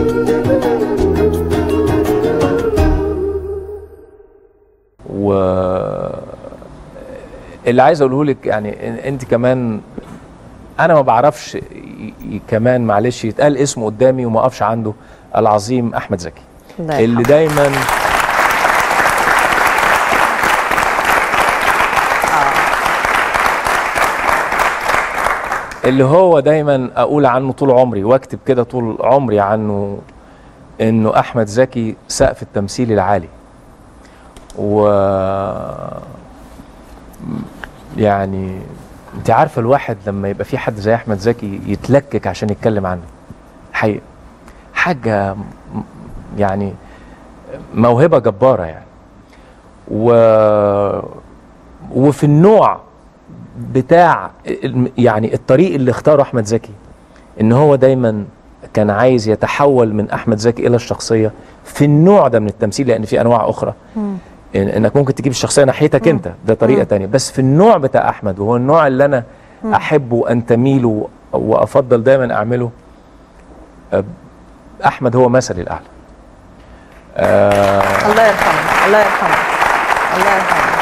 و اللي عايز اقوله لك يعني إن- انت كمان انا ما بعرفش ي- ي- كمان معلش يتقال اسمه قدامي وما اقفش عنده العظيم احمد زكي الله اللي يرحمه. دايما اللي هو دايما اقول عنه طول عمري واكتب كده طول عمري عنه انه احمد زكي سقف التمثيل العالي و يعني انت عارفه الواحد لما يبقى في حد زي احمد زكي يتلكك عشان يتكلم عنه حقيقه حاجه م- يعني موهبه جباره يعني و وفي النوع بتاع الم- يعني الطريق اللي اختاره احمد زكي ان هو دايما كان عايز يتحول من احمد زكي الى الشخصيه في النوع ده من التمثيل لان في انواع اخرى إن انك ممكن تجيب الشخصيه ناحيتك انت ده طريقه تانية بس في النوع بتاع احمد وهو النوع اللي انا احبه وانتمي له وافضل دايما اعمله أه، احمد هو مثلي الاعلى آه الله يرحمه الله يرحمه الله يرحمه